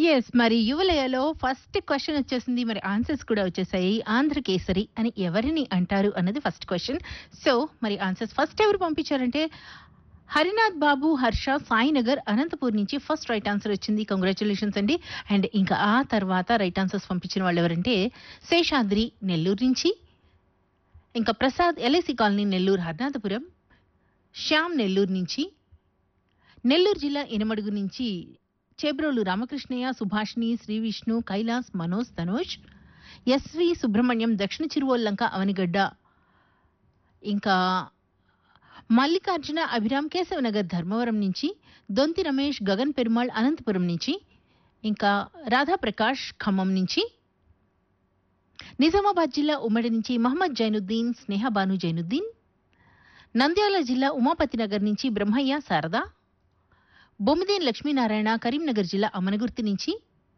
yes మరి యువలయలో first question వచ్చేసింది మరి ఆన్సర్స్ కూడా వచ్చేసాయి ఆంధ్రకేసరి అని ఎవరిని అంటారు అన్నది ఫస్ట్ క్వశ్చన్ సో మరి ఆన్సర్స్ ఫస్ట్ ఎవరు పంపించారంటే హరినాథ్ బాబు హర్ష సాయినగర్ అనంతపూర్ నుంచి ఫస్ట్ రైట్ ఆన్సర్ వచ్చింది కంగ్రాచులేషన్స్ అండి అండ్ ఇంకా ఆ తర్వాత రైట్ ఆన్సర్స్ పంపించిన వాళ్ళు ఎవరంటే శేషాద్రి నెల్లూరు నుంచి ఇంకా ప్రసాద్ ఎల్ఐసి కాలనీ నెల్లూరు హర్నాథపురం శ్యామ్ నెల్లూరు నుంచి నెల్లూరు జిల్లా ఇనమడుగు నుంచి చేబ్రోలు రామకృష్ణయ్య సుభాష్ని శ్రీ విష్ణు కైలాస్ మనోజ్ తనోజ్ ఎస్వి సుబ్రహ్మణ్యం దక్షిణ చిరువోల్లంక అవనిగడ్డ ఇంకా మల్లికార్జున అభిరామ్ కేశవనగర్ ధర్మవరం నుంచి దొంతి రమేష్ గగన్ పెరుమాళ్ అనంతపురం నుంచి ఇంకా రాధాప్రకాష్ ఖమ్మం నుంచి నిజామాబాద్ జిల్లా ఉమ్మడి నుంచి మహమ్మద్ జైనుద్దీన్ స్నేహబాను జైనుద్దీన్ నంద్యాల జిల్లా ఉమాపతి నగర్ నుంచి బ్రహ్మయ్య శారద బొమ్మిదేని లక్ష్మీనారాయణ కరీంనగర్ జిల్లా అమనగుర్తి నుంచి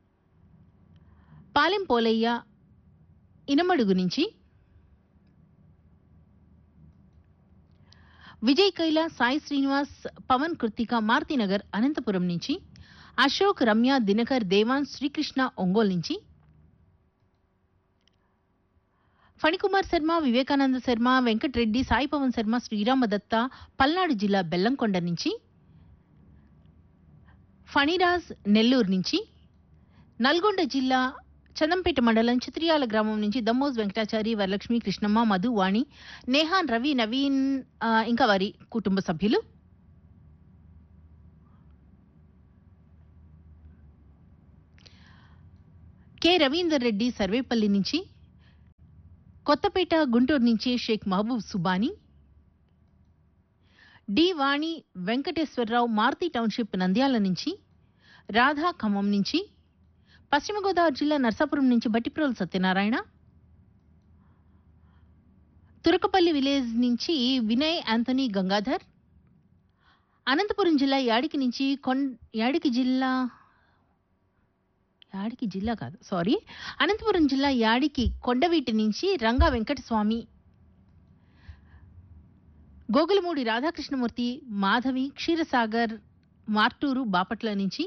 పాలెం పోలయ్య ఇనమడుగు నుంచి విజయ్ కైలా సాయి శ్రీనివాస్ పవన్ కృతిక మారుతినగర్ అనంతపురం నుంచి అశోక్ రమ్య దినకర్ దేవాన్ శ్రీకృష్ణ ఒంగోలు నుంచి ఫణికుమార్ శర్మ వివేకానంద శర్మ వెంకటరెడ్డి సాయి పవన్ శర్మ శ్రీరామ దత్త పల్నాడు జిల్లా బెల్లంకొండ నుంచి ఫణిరాజ్ నెల్లూరు నుంచి నల్గొండ జిల్లా చందంపేట మండలం చిత్రియాల గ్రామం నుంచి దమ్మోజ్ వెంకటాచారి వరలక్ష్మి కృష్ణమ్మ మధు వాణి నేహాన్ రవి నవీన్ ఆ, ఇంకా వారి కుటుంబ సభ్యులు కె రవీందర్ రెడ్డి సర్వేపల్లి నుంచి కొత్తపేట గుంటూరు నుంచి షేక్ మహబూబ్ సుబానీ డి వాణి వెంకటేశ్వరరావు మారుతి టౌన్షిప్ నంద్యాల నుంచి రాధా ఖమ్మం నుంచి పశ్చిమ గోదావరి జిల్లా నర్సాపురం నుంచి బట్టిప్రోలు సత్యనారాయణ తురకపల్లి విలేజ్ నుంచి వినయ్ యాంథనీ గంగాధర్ అనంతపురం జిల్లా యాడికి నుంచి కొం యాడికి జిల్లా యాడికి జిల్లా కాదు సారీ అనంతపురం జిల్లా యాడికి కొండవీటి నుంచి రంగా వెంకటస్వామి గోగులమూడి రాధాకృష్ణమూర్తి మాధవి క్షీరసాగర్ మార్టూరు బాపట్ల నుంచి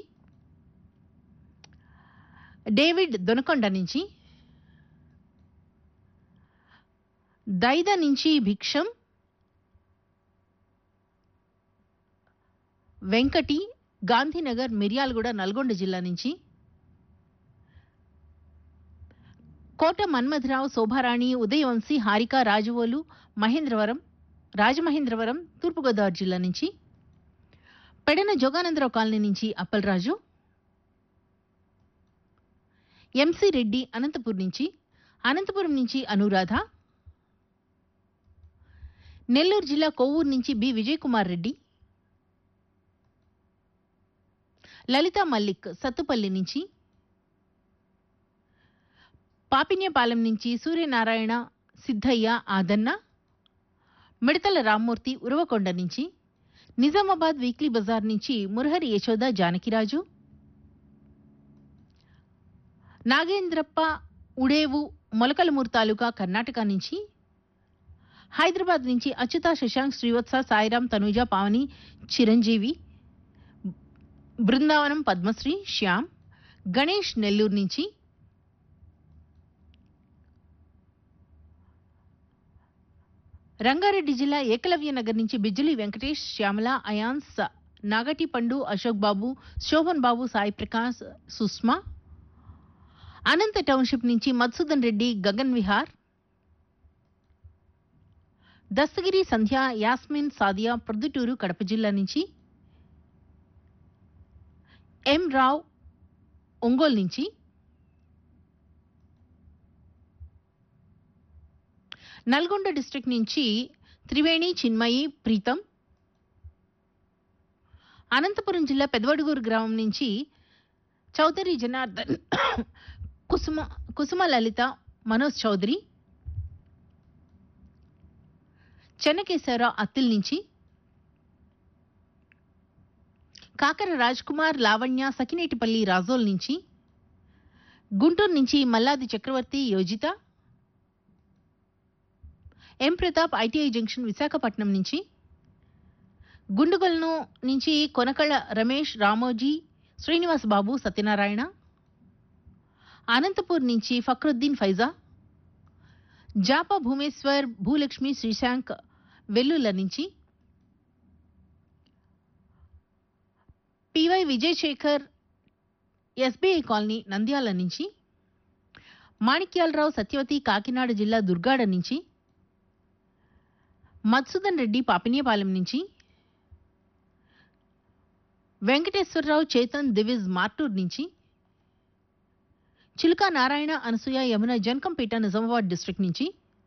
డేవిడ్ దొనకొండ నుంచి దైద నుంచి భిక్షం వెంకటి గాంధీనగర్ మిర్యాలగూడ నల్గొండ జిల్లా నుంచి కోట మన్మథరావు శోభారాణి ఉదయవంశీ హారిక రాజవోలు మహేంద్రవరం రాజమహేంద్రవరం తూర్పుగోదావరి జిల్లా నుంచి పెడన జోగానందరావు కాలనీ నుంచి అప్పలరాజు ఎంసీ రెడ్డి అనంతపురం నుంచి అనంతపురం నుంచి అనురాధ నెల్లూరు జిల్లా కొవ్వూరు నుంచి బి విజయ్ కుమార్ రెడ్డి లలిత మల్లిక్ సత్తుపల్లి నుంచి పాపిన్యపాలెం నుంచి సూర్యనారాయణ సిద్ధయ్య ఆదన్న మిడతల రామ్మూర్తి ఉరవకొండ నుంచి నిజామాబాద్ వీక్లీ బజార్ నుంచి మురహరి యశోద జానకిరాజు నాగేంద్రప్ప ఉడేవు మొలకలమూరు తాలూకా కర్ణాటక నుంచి హైదరాబాద్ నుంచి అచ్యుత శశాంక్ శ్రీవత్స సాయిరాం తనూజ పావని చిరంజీవి బృందావనం పద్మశ్రీ శ్యామ్ గణేష్ నెల్లూరు నుంచి రంగారెడ్డి జిల్లా ఏకలవ్య నగర్ నుంచి బిజ్జులి వెంకటేష్ శ్యామల అయాన్స్ నాగటి పండు అశోక్ బాబు శోభన్ బాబు సాయి ప్రకాష్ సుష్మా అనంత టౌన్షిప్ నుంచి మధుసూదన్ రెడ్డి గగన్ విహార్ దస్తగిరి సంధ్య యాస్మిన్ సాదియా ప్రొద్దుటూరు కడప జిల్లా నుంచి ఎం రావ్ ఒంగోలు నుంచి నల్గొండ డిస్ట్రిక్ట్ నుంచి త్రివేణి చిన్మయి ప్రీతం అనంతపురం జిల్లా పెదవడుగూరు గ్రామం నుంచి చౌదరి జనార్దన్ కుసుమ కుసుమ లలిత మనోజ్ చౌదరి చెన్నకేశ్వరరావు అత్తిల్ నుంచి కాకర రాజ్ కుమార్ లావణ్య సకినేటిపల్లి రాజోల్ నుంచి గుంటూరు నుంచి Malladi Chakravarthy Yojitha M Pratap ITI junction Visakhapatnam నుంచి గుండుగల్ను నుంచి కొనకళ్ళ రమేష్ రామోజీ శ్రీనివాస్ బాబు సత్యనారాయణ అనంతపూర్ నుంచి ఫక్రుద్దీన్ ఫైజా జాపా భూమేశ్వర్ భూలక్ష్మి శ్రీశాంక్ వెల్లుల నుంచి PY Vijayasekhar SBI colony Nandyal నుంచి మాణిక్యాలరావు సత్యవతి కాకినాడ జిల్లా దుర్గాడ నుంచి మధుసూదన్ రెడ్డి పాపినియపాలెం నుంచి వెంకటేశ్వరరావు చేతన్ దివిజ్ మార్టూర్ నుంచి చిలుక నారాయణ అనసూయ యమున జనకంపేట నిజామాబాద్ డిస్ట్రిక్ట్ నుంచి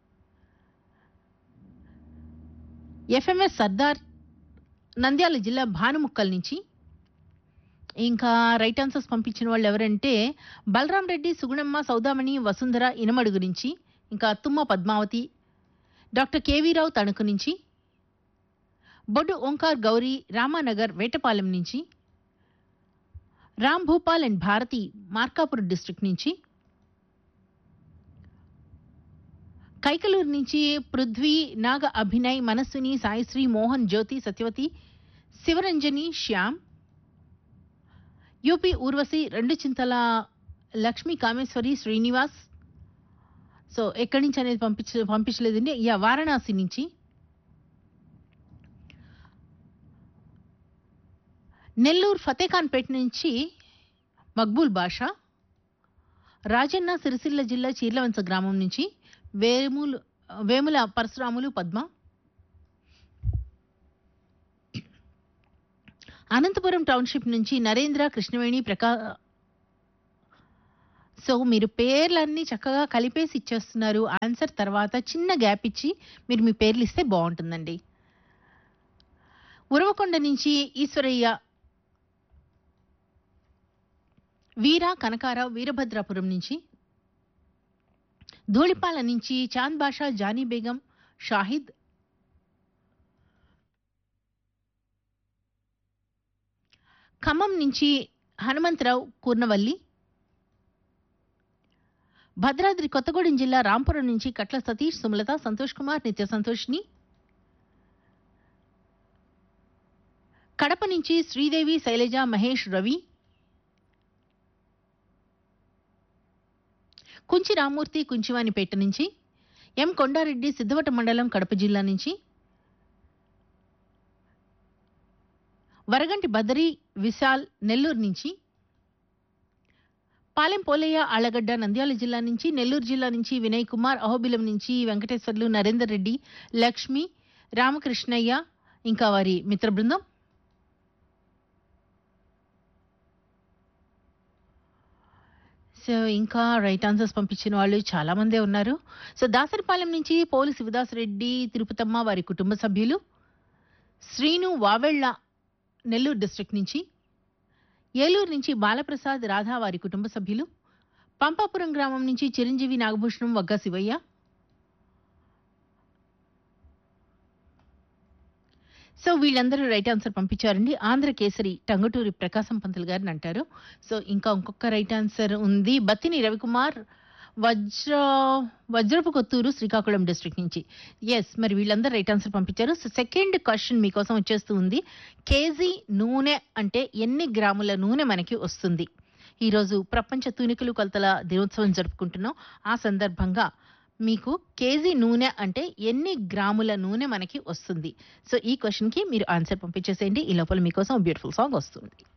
ఎఫ్ఎంఎస్ సర్దార్ నంద్యాల జిల్లా భానుముక్కల్ నుంచి ఇంకా రైట్ ఆన్సర్స్ పంపించిన వాళ్ళు ఎవరంటే బలరాం రెడ్డి సుగుణమ్మ సౌదామణి వసుంధర ఇనమడుగు నుంచి ఇంకా తుమ్మ పద్మావతి డాక్టర్ కేవీరావు తణుకు నుంచి బొడ్డు ఓంకార్ గౌరీ రామానగర్ వేటపాలెం నుంచి రామ్ భూపాల్ అండ్ భారతి మార్కాపూర్ డిస్ట్రిక్ట్ నుంచి కైకలూరు నుంచి పృథ్వీ నాగ అభినయ్ మనస్విని సాయిశ్రీ మోహన్ జ్యోతి సత్యవతి శివరంజని శ్యామ్ యూపీ ఊర్వశి రెండు చింతల లక్ష్మీ కామేశ్వరి శ్రీనివాస్ సో ఎక్కడి నుంచి అనేది పంపించ పంపించలేదండి యా వారణాసి నుంచి నెల్లూరు ఫతేఖాన్పేట నుంచి మక్బూల్ బాషా రాజన్న సిరిసిల్ల జిల్లా చీర్లవంచ గ్రామం నుంచి వేములు వేముల పరశురాములు పద్మ అనంతపురం టౌన్షిప్ నుంచి నరేంద్ర కృష్ణవేణి ప్రకా సో మీరు పేర్లన్నీ చక్కగా కలిపేసి ఇచ్చేస్తున్నారు ఆన్సర్ తర్వాత చిన్న గ్యాప్ ఇచ్చి మీరు మీ పేర్లు ఇస్తే బాగుంటుందండి ఉరవకొండ నుంచి ఈశ్వరయ్య వీర కనకారావు వీరభద్రాపురం నుంచి ధూళిపాల నుంచి చాంద్ బాషా జానీ బేగం షాహిద్ ఖమ్మం నుంచి హనుమంతరావు కూర్నవల్లి భద్రాద్రి కొత్తగూడెం జిల్లా రాంపురం నుంచి కట్ల సతీష్ సుమలత సంతోష్ కుమార్ నిత్య సంతోష్ని కడప నుంచి శ్రీదేవి శైలజ మహేష్ రవి కుంచి రామూర్తి కుంచివానిపేట నుంచి ఎం కొండారెడ్డి సిద్ధవట మండలం కడప జిల్లా నుంచి వరగంటి బదరి విశాల్ నెల్లూరు నుంచి పాలెం పోలయ్య ఆళ్లగడ్డ నంద్యాల జిల్లా నుంచి నెల్లూరు జిల్లా నుంచి వినయ్ కుమార్ అహోబిలం నుంచి వెంకటేశ్వర్లు నరేందర్ రెడ్డి లక్ష్మి రామకృష్ణయ్య ఇంకా వారి మిత్ర బృందం సో ఇంకా రైట్ ఆన్సర్స్ పంపించిన వాళ్ళు చాలా మందే ఉన్నారు సో దాసరిపాలెం నుంచి పోలు శివదాసరెడ్డి తిరుపతమ్మ వారి కుటుంబ సభ్యులు శ్రీను వావెళ్ళ నెల్లూరు డిస్ట్రిక్ట్ నుంచి ఏలూరు నుంచి బాలప్రసాద్ రాధా వారి కుటుంబ సభ్యులు పంపాపురం గ్రామం నుంచి చిరంజీవి నాగభూషణం వగ్గా శివయ్య సో వీళ్ళందరూ రైట్ ఆన్సర్ పంపించారండి ఆంధ్ర కేసరి టంగుటూరి ప్రకాశం పంతులు గారిని అంటారు సో ఇంకా ఇంకొక రైట్ ఆన్సర్ ఉంది బత్తిని రవికుమార్ వజ్ర వజ్రపు కొత్తూరు శ్రీకాకుళం డిస్ట్రిక్ట్ నుంచి ఎస్ మరి వీళ్ళందరూ రైట్ ఆన్సర్ పంపించారు సో సెకండ్ క్వశ్చన్ మీకోసం వచ్చేస్తూ ఉంది కేజీ నూనె అంటే ఎన్ని గ్రాముల నూనె మనకి వస్తుంది ఈరోజు ప్రపంచ తూనికలు కొలతల దినోత్సవం జరుపుకుంటున్నాం ఆ సందర్భంగా మీకు కేజీ నూనె అంటే ఎన్ని గ్రాముల నూనె మనకి వస్తుంది సో ఈ క్వశ్చన్కి మీరు ఆన్సర్ పంపించేసేయండి ఈ లోపల మీకోసం బ్యూటిఫుల్ సాంగ్ వస్తుంది